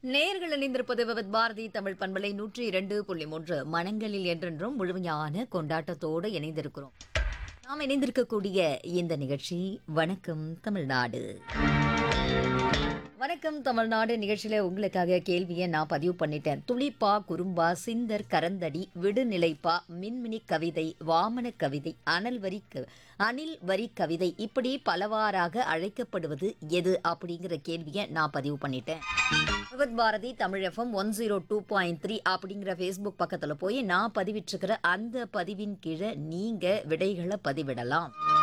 நேர்கள் இணைந்திருப்பது விவத் பாரதி தமிழ் பண்பலை நூற்றி இரண்டு புள்ளி மூன்று மனங்களில் என்றென்றும் முழுமையான கொண்டாட்டத்தோடு இணைந்திருக்கிறோம் நாம் இணைந்திருக்கக்கூடிய இந்த நிகழ்ச்சி வணக்கம் தமிழ்நாடு வணக்கம் தமிழ்நாடு நிகழ்ச்சியில உங்களுக்காக கேள்வியை நான் பதிவு பண்ணிட்டேன் துளிப்பா குறும்பா சிந்தர் கரந்தடி விடுநிலைப்பா மின்மினி கவிதை வாமன கவிதை அனல் வரி க- அணில் வரி கவிதை இப்படி பலவாறாக அழைக்கப்படுவது எது அப்படிங்கிற கேள்வியை நான் பதிவு பண்ணிட்டேன் Vividh Bharati Tamil FM one zero two point three அப்படிங்கிற ஃபேஸ்புக் பக்கத்தில் போய் நான் பதிவிட்டிருக்கிற அந்த பதிவின் கீழே நீங்கள் விடைகளை பதிவிடலாம்